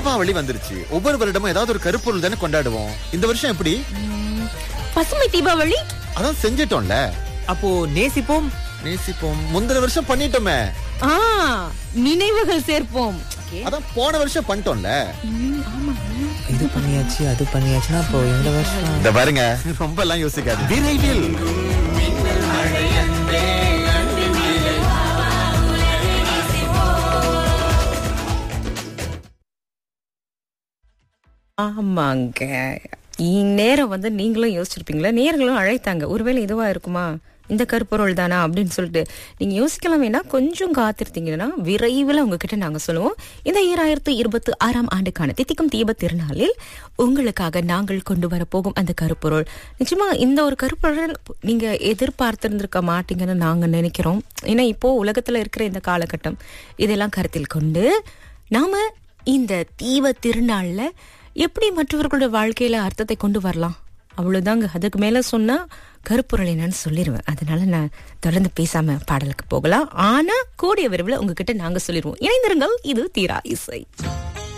தீபாவளி வந்துருச்சு ஒவ்வொரு வருடமும் ஏதாவது ஒரு கருப்பொருள் தானே கொண்டாடுவோம் இந்த வருஷம் எப்படி பசுமை தீபாவளி அதான் செஞ்சிட்டோம்ல அப்போ நேசிப்போம் நேசிப்போம் முந்தின வருஷம் பண்ணிட்டோமே ஆ நினைவுகள் சேர்ப்போம் அதான் போன வருஷம் பண்ணிட்டோம்ல இது பண்ணியாச்சு அது பண்ணியாச்சுன்னா அப்போ இந்த வருஷம் இந்த பாருங்க ரொம்ப எல்லாம் யோசிக்காது விரைவில் ஆமாங்க இந்நேரம் வந்து நீங்களும் யோசிச்சிருப்பீங்களா நேர்களும் அழைத்தாங்க ஒருவேளை இதுவா இருக்குமா இந்த கருப்பொருள் தானா அப்படின்னு சொல்லிட்டு நீங்க யோசிக்கலாம் வேணா கொஞ்சம் காத்திருந்தீங்கன்னா விரைவில் உங்ககிட்ட நாங்க சொல்லுவோம் இந்த ஈராயிரத்து இருபத்தி ஆறாம் ஆண்டுக்கான தித்திக்கும் தீப திருநாளில் உங்களுக்காக நாங்கள் கொண்டு வர போகும் அந்த கருப்பொருள் நிச்சயமா இந்த ஒரு கருப்பொருள் நீங்க எதிர்பார்த்திருந்திருக்க மாட்டீங்கன்னு நாங்க நினைக்கிறோம் ஏன்னா இப்போ உலகத்துல இருக்கிற இந்த காலகட்டம் இதெல்லாம் கருத்தில் கொண்டு நாம இந்த தீப திருநாள்ல எப்படி மற்றவர்களுடைய வாழ்க்கையில அர்த்தத்தை கொண்டு வரலாம் அவ்வளவுதாங்க அதுக்கு மேல சொன்னா கருப்பொருள் என்னன்னு சொல்லிடுவேன் அதனால நான் தொடர்ந்து பேசாம பாடலுக்கு போகலாம் ஆனா கூடிய விரைவில் உங்ககிட்ட நாங்க சொல்லிடுவோம் இணைந்திருங்கள் இது தீரா இசை